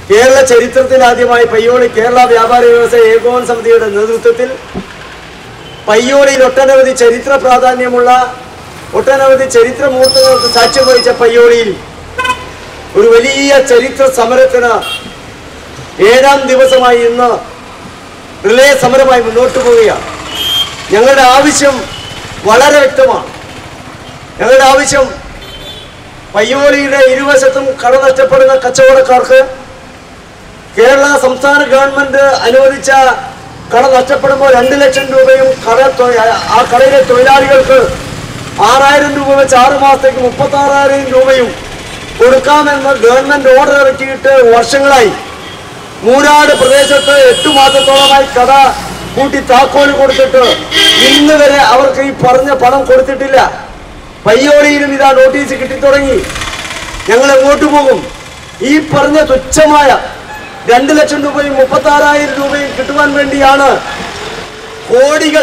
കേരള ചരിത്രത്തിൽ ആദ്യമായി പയ്യോളി കേരള വ്യാപാര വ്യവസായ ഏകോപന സമിതിയുടെ നേതൃത്വത്തിൽ പയ്യോളിയിൽ ഒട്ടനവധി ചരിത്ര പ്രാധാന്യമുള്ള ഒട്ടനവധി ചരിത്ര മുഹൂർത്തങ്ങൾക്ക് സാക്ഷ്യം വഹിച്ച പയ്യോളിയിൽ ഒരു വലിയ ചരിത്ര സമരത്തിന് ഏഴാം ദിവസമായി ഇന്ന് റിലേ സമരമായി മുന്നോട്ട് പോവുകയാണ് ഞങ്ങളുടെ ആവശ്യം വളരെ വ്യക്തമാണ് ഞങ്ങളുടെ ആവശ്യം പയ്യോളിയുടെ ഇരുവശത്തും കട നഷ്ടപ്പെടുന്ന കച്ചവടക്കാർക്ക് കേരള സംസ്ഥാന ഗവൺമെന്റ് അനുവദിച്ച കട നഷ്ടപ്പെടുമ്പോൾ രണ്ട് ലക്ഷം രൂപയും കട തൊ- ആ കടയിലെ തൊഴിലാളികൾക്ക് ആറായിരം രൂപ വെച്ച് ആറ് മാസത്തേക്ക് മുപ്പത്തി ആറായിരം രൂപയും കൊടുക്കാമെന്ന് ഗവൺമെന്റ് ഓർഡർ ഇറക്കിയിട്ട് വർഷങ്ങളായി മൂരാട് പ്രദേശത്ത് എട്ടു മാസത്തോളമായി കട കൂട്ടി താക്കോല് കൊടുത്തിട്ട് ഇന്ന് വരെ അവർക്ക് ഈ പറഞ്ഞ പണം കൊടുത്തിട്ടില്ല പയ്യോളിയിലും ഇതാ നോട്ടീസ് കിട്ടിത്തുടങ്ങി ഞങ്ങൾ എങ്ങോട്ട് പോകും ഈ പറഞ്ഞ തുച്ഛമായ രണ്ട് ലക്ഷം രൂപയും മുപ്പത്തി ആറായിരം രൂപയും കിട്ടുവാൻ വേണ്ടിയാണ് കോടികൾ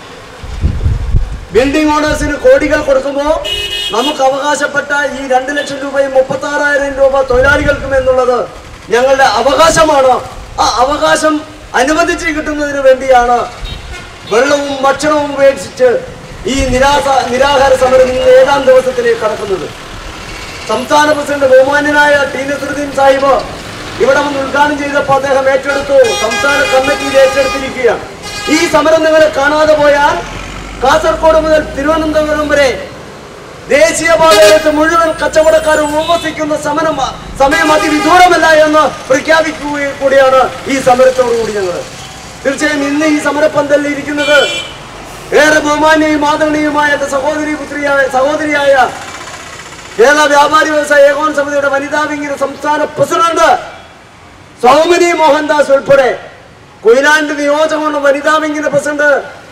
ബിൽഡിംഗ് ഓണേഴ്സിന് കോടികൾ കൊടുക്കുമ്പോൾ നമുക്ക് അവകാശപ്പെട്ട ഈ രണ്ട് ലക്ഷം രൂപയും മുപ്പത്തി ആറായിരം രൂപ തൊഴിലാളികൾക്കും എന്നുള്ളത് ഞങ്ങളുടെ അവകാശമാണ് ആ അവകാശം അനുവദിച്ച് കിട്ടുന്നതിന് വേണ്ടിയാണ് വെള്ളവും ഭക്ഷണവും ഉപേക്ഷിച്ച് ഈ നിരാസ നിരാഹാര സമരം ഇന്ന് ഏഴാം ദിവസത്തിലേക്ക് കടക്കുന്നത് സംസ്ഥാന പ്രസിഡന്റ് ബഹുമാന്യനായ ടി നസറുദ്ദീൻ സാഹിബ് ഇവിടെ വന്ന് ഉദ്ഘാടനം ചെയ്തപ്പോൾ അദ്ദേഹം ഏറ്റെടുത്തു സംസ്ഥാന കമ്മിറ്റിയിൽ ഏറ്റെടുത്തിരിക്കുകയാണ് ഈ സമരം നിങ്ങളെ കാണാതെ പോയാൽ കാസർഗോഡ് മുതൽ തിരുവനന്തപുരം വരെ ദേശീയപാതയിലത്ത് മുഴുവൻ കച്ചവടക്കാരും ഉപവസിക്കുന്ന സമരം സമയം അതിവിദൂരമല്ല എന്ന് പ്രഖ്യാപിക്കുക കൂടിയാണ് ഈ സമരത്തോടുകൂടി ഞങ്ങൾ തീർച്ചയായും ഇന്ന് ഈ സമരപ്പന്തലിൽ ഇരിക്കുന്നത് ഏറെ ബഹുമാന്യയും ആദരണീയമായ എന്റെ സഹോദരി പുത്രിയായ സഹോദരിയായ കേരള വ്യാപാരി വ്യവസായ ഏകോപന സമിതിയുടെ വനിതാ വിങ്ങിന്റെ സംസ്ഥാന പ്രസിഡന്റ് സൗമിനി മോഹൻദാസ് ഉൾപ്പെടെ കൊയിലാണ്ട് നിയോജകമണ്ഡലം വനിതാ വിങ്ങിന്റെ പ്രസിഡന്റ്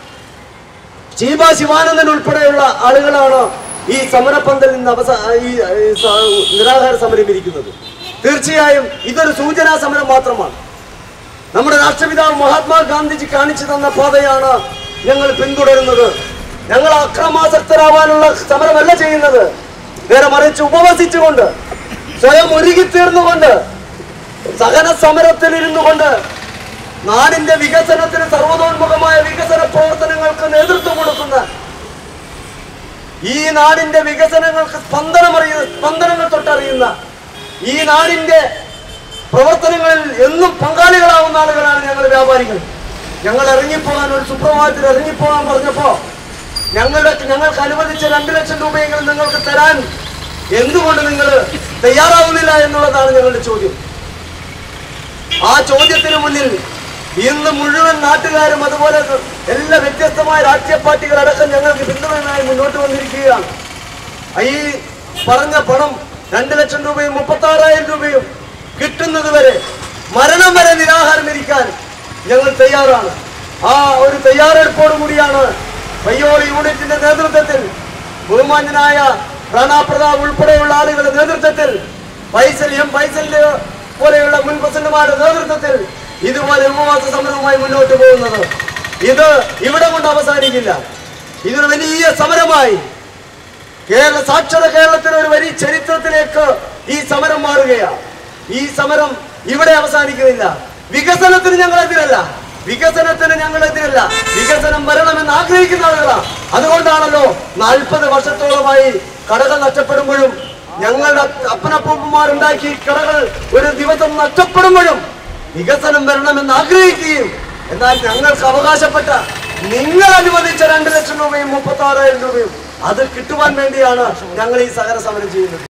ശീബ ശിവാനന്ദൻ ഉൾപ്പെടെയുള്ള ആളുകളാണ് ഈ സമരപ്പന്തലിൽ നിന്ന് അവസാ ഈ ഈ സ- നിരാഹാര സമരം ഇരിക്കുന്നത് തീർച്ചയായും ഇതൊരു സൂചനാ സമരം മാത്രമാണ് നമ്മുടെ രാഷ്ട്രപിതാവ് മഹാത്മാഗാന്ധിജി കാണിച്ചു തന്ന പാതയാണ് ഞങ്ങൾ പിന്തുടരുന്നത് ഞങ്ങൾ അക്രമാസക്തരാവാനുള്ള സമരമല്ല ചെയ്യുന്നത് നേരെ മറിച്ച് ഉപവസിച്ചുകൊണ്ട് സ്വയം ഒരുകിത്തീർന്നുകൊണ്ട് സഹന സമരത്തിലിരുന്നു കൊണ്ട് നാടിന്റെ വികസനത്തിന് സർവതോന്മുഖമായ വികസന പ്രവർത്തനങ്ങൾക്ക് നേതൃത്വം കൊടുക്കുന്ന ഈ നാടിന്റെ വികസനങ്ങൾക്ക് സ്പന്ദനമറിയുന്ന സ്പന്ദനങ്ങൾ തൊട്ടറിയുന്ന ഈ നാടിന്റെ പ്രവർത്തനങ്ങളിൽ എന്നും പങ്കാളികളാവുന്ന ആളുകളാണ് ഞങ്ങൾ വ്യാപാരികൾ ഞങ്ങൾ ഇറങ്ങിപ്പോകാൻ ഒരു സുപ്രഭാതത്തിൽ ഇറങ്ങിപ്പോകാൻ പറഞ്ഞപ്പോ ഞങ്ങളുടെ ഞങ്ങൾക്ക് അനുവദിച്ച രണ്ട് ലക്ഷം രൂപയെങ്കിലും നിങ്ങൾക്ക് തരാൻ എന്തുകൊണ്ട് നിങ്ങൾ തയ്യാറാവുന്നില്ല എന്നുള്ളതാണ് ഞങ്ങളുടെ ചോദ്യം ആ ചോദ്യത്തിന് മുന്നിൽ ഇന്ന് മുഴുവൻ നാട്ടുകാരും അതുപോലെ എല്ലാ വ്യത്യസ്തമായ രാഷ്ട്രീയ പാർട്ടികളടക്കം ഞങ്ങൾക്ക് പിന്തുണയുമായി മുന്നോട്ട് വന്നിരിക്കുകയാണ് ഈ പറഞ്ഞ പണം രണ്ട് ലക്ഷം രൂപയും മുപ്പത്തി ആറായിരം രൂപയും കിട്ടുന്നത് വരെ മരണം വരെ നിരാഹാരം ഇരിക്കാൻ ഞങ്ങൾ തയ്യാറാണ് ആ ഒരു തയ്യാറെടുപ്പോടു കൂടിയാണ് പയ്യോളി യൂണിറ്റിന്റെ നേതൃത്വത്തിൽ ബഹുമാന്യനായ റാണാ പ്രതാപ് ഉൾപ്പെടെയുള്ള ആളുകളുടെ നേതൃത്വത്തിൽ ഫൈസൽ എം ഫൈസലിന്റെ പോലെയുള്ള മുൻ പ്രസിഡന്റുമാരുടെ നേതൃത്വത്തിൽ ഇതുപോലെ ഉപവാസ സമരവുമായി മുന്നോട്ട് പോകുന്നത് ഇത് ഇവിടെ കൊണ്ട് അവസാനിക്കില്ല ഇതൊരു വലിയ സമരമായി കേരള സാക്ഷര കേരളത്തിന് ഒരു വലിയ ചരിത്രത്തിലേക്ക് ഈ സമരം മാറുകയാണ് ഈ സമരം ഇവിടെ അവസാനിക്കുന്നില്ല വികസനത്തിന് ഞങ്ങൾ എതിരല്ല വികസനത്തിന് ഞങ്ങൾ എതിരല്ല വികസനം വരണമെന്ന് ആഗ്രഹിക്കുന്ന ആളുകളാണ് അതുകൊണ്ടാണല്ലോ നാൽപ്പത് വർഷത്തോളമായി കടകൾ നഷ്ടപ്പെടുമ്പോഴും ഞങ്ങളുടെ അപ്പനപ്പൂപ്പന്മാരുണ്ടാക്കി കടകൾ ഒരു ദിവസം നഷ്ടപ്പെടുമ്പോഴും വികസനം വരണമെന്ന് ആഗ്രഹിക്കുകയും എന്നാൽ ഞങ്ങൾക്ക് അവകാശപ്പെട്ട നിങ്ങൾ അനുവദിച്ച രണ്ട് ലക്ഷം രൂപയും മുപ്പത്തി ആറായിരം രൂപയും അത് കിട്ടുവാൻ വേണ്ടിയാണ് ഞങ്ങൾ ഈ സഹന സമരം ചെയ്യുന്നത്